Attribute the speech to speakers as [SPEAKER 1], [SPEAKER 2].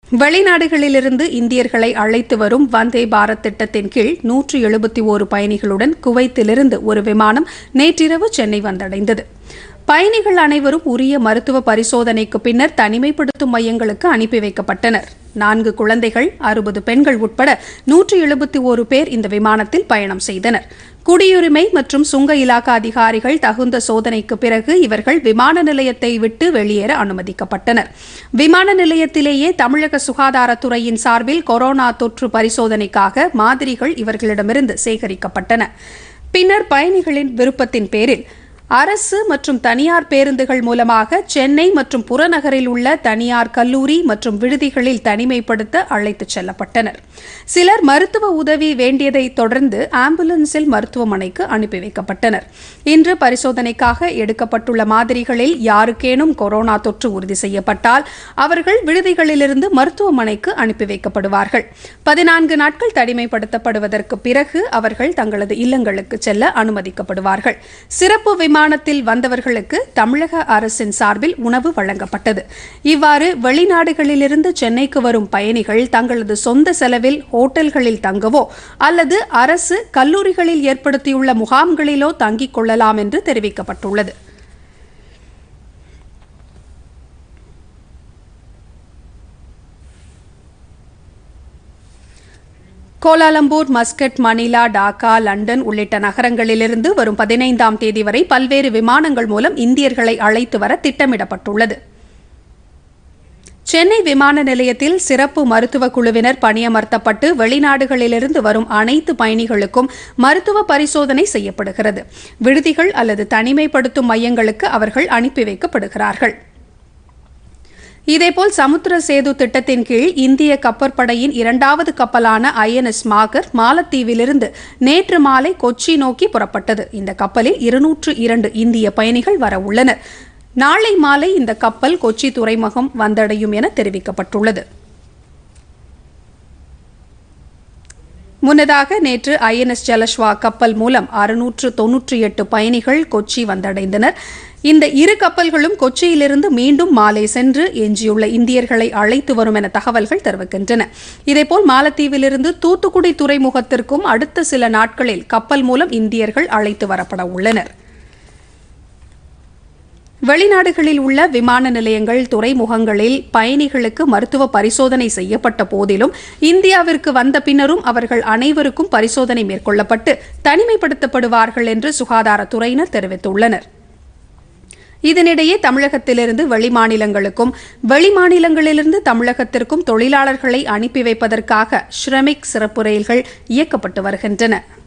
[SPEAKER 1] வெளிநாடுகளிலிருந்து இந்தியர்களை அழைத்து வரும் வந்தே பாரத் திட்டத்தின் கீழ் நூற்று எழுபத்தி ஓரு பயணிகளுடன் குவைத்திலிருந்து ஒரு விமானம் நேற்றிரவு சென்னை வந்தடைந்தது பயணிகள் அனைவரும் உரிய மருத்துவ பரிசோதனைக்கு பின்னர் தனிமைப்படுத்தும் மையங்களுக்கு அனுப்பி வைக்கப்பட்டனர் நான்கு குழந்தைகள் அறுபது பெண்கள் உட்பட நூற்று எழுபத்தி ஓரு பேர் இந்த விமானத்தில் பயணம் செய்தனர் குடியுரிமை மற்றும் சுங்க இலாக்கா அதிகாரிகள் தகுந்த சோதனைக்கு பிறகு இவர்கள் விமான நிலையத்தை விட்டு வெளியேற அனுமதிக்கப்பட்டனர் விமான நிலையத்திலேயே தமிழக சுகாதாரத்துறையின் சார்பில் கொரோனா தொற்று பரிசோதனைக்காக மாதிரிகள் இவர்களிடமிருந்து சேகரிக்கப்பட்டன பின்னர் பயணிகளின் விருப்பத்தின் பேரில் அரசு மற்றும் தனியார் பேருந்துகள் மூலமாக சென்னை மற்றும் புறநகரில் உள்ள தனியார் கல்லூரி மற்றும் விடுதிகளில் தனிமைப்படுத்த அழைத்துச் செல்லப்பட்டனர் சிலர் மருத்துவ உதவி வேண்டியதை தொடர்ந்து ஆம்புலன்ஸில் மருத்துவமனைக்கு அனுப்பி வைக்கப்பட்டனர் இன்று பரிசோதனைக்காக எடுக்கப்பட்டுள்ள மாதிரிகளில் யாருக்கேனும் கொரோனா தொற்று உறுதி செய்யப்பட்டால் அவர்கள் விடுதிகளிலிருந்து மருத்துவமனைக்கு அனுப்பி வைக்கப்படுவார்கள் பதினான்கு நாட்கள் தனிமைப்படுத்தப்படுவதற்கு பிறகு அவர்கள் தங்களது இல்லங்களுக்கு செல்ல அனுமதிக்கப்படுவார்கள் சிறப்பு விமானத்தில் வந்தவர்களுக்கு தமிழக அரசின் சார்பில் உணவு வழங்கப்பட்டது இவ்வாறு வெளிநாடுகளிலிருந்து சென்னைக்கு வரும் பயணிகள் தங்களது சொந்த செலவில் ஹோட்டல்களில் தங்கவோ அல்லது அரசு கல்லூரிகளில் ஏற்படுத்தியுள்ள முகாம்களிலோ தங்கிக் கொள்ளலாம் என்று தெரிவிக்கப்பட்டுள்ளது Kuala Lumpur Muscat Manila Dhaka London உள்ளிட்ட நகரங்களிலிருந்து வரும் பதினைந்தாம் தேதி வரை பல்வேறு விமானங்கள் மூலம் இந்தியர்களை அழைத்து வர திட்டமிடப்பட்டுள்ளது சென்னை விமான நிலையத்தில் சிறப்பு மருத்துவ குழுவினர் பணியமர்த்தப்பட்டு வெளிநாடுகளிலிருந்து வரும் அனைத்து பயணிகளுக்கும் மருத்துவ பரிசோதனை செய்யப்படுகிறது விடுதிகள் அல்லது தனிமைப்படுத்தும் மையங்களுக்கு அவர்கள் அனுப்பி வைக்கப்படுகிறார்கள் இதேபோல் சமுத்திர சேது திட்டத்தின் கீழ் இந்திய கப்பற்படையின் இரண்டாவது கப்பலான ஐஎன்எஸ் மாகர் மாலத்தீவிலிருந்து நேற்று மாலை கொச்சி நோக்கி புறப்பட்டது இந்த கப்பலில் இருநூற்று இரண்டு இந்திய பயணிகள் வர உள்ளனர் நாளை மாலை இந்த கப்பல் கொச்சி துறைமுகம் வந்தடையும் என தெரிவிக்கப்பட்டுள்ளது முன்னதாக நேற்று ஐஎன்எஸ் ஜலஸ்வா கப்பல் மூலம் அறுநூற்று தொன்னூற்றி எட்டு பயணிகள் கொச்சி வந்தடைந்தனர் இந்த இரு கப்பல்களும் கொச்சியிலிருந்து மீண்டும் மாலை சென்று எஞ்சியுள்ள இந்தியர்களை அழைத்து வரும் என தகவல்கள் தெரிவிக்கின்றன இதேபோல் மாலத்தீவிலிருந்து தூத்துக்குடி துறைமுகத்திற்கும் அடுத்த சில நாட்களில் கப்பல் மூலம் இந்தியர்கள் அழைத்து வரப்பட உள்ளனர் வெளிநாடுகளில் உள்ள விமான நிலையங்கள் துறைமுகங்களில் பயணிகளுக்கு மருத்துவ பரிசோதனை செய்யப்பட்ட போதிலும் இந்தியாவிற்கு வந்த பின்னரும் அவர்கள் அனைவருக்கும் பரிசோதனை மேற்கொள்ளப்பட்டு தனிமைப்படுத்தப்படுவார்கள் என்று சுகாதாரத்துறையினர் தெரிவித்துள்ளனர் இதனிடையே தமிழகத்திலிருந்து வெளிமாநிலங்களுக்கும் வெளிமாநிலங்களிலிருந்து தமிழகத்திற்கும் தொழிலாளர்களை அனுப்பி வைப்பதற்காக ஷ்ரமிக் சிறப்பு ரயில்கள் இயக்கப்பட்டு வருகின்றன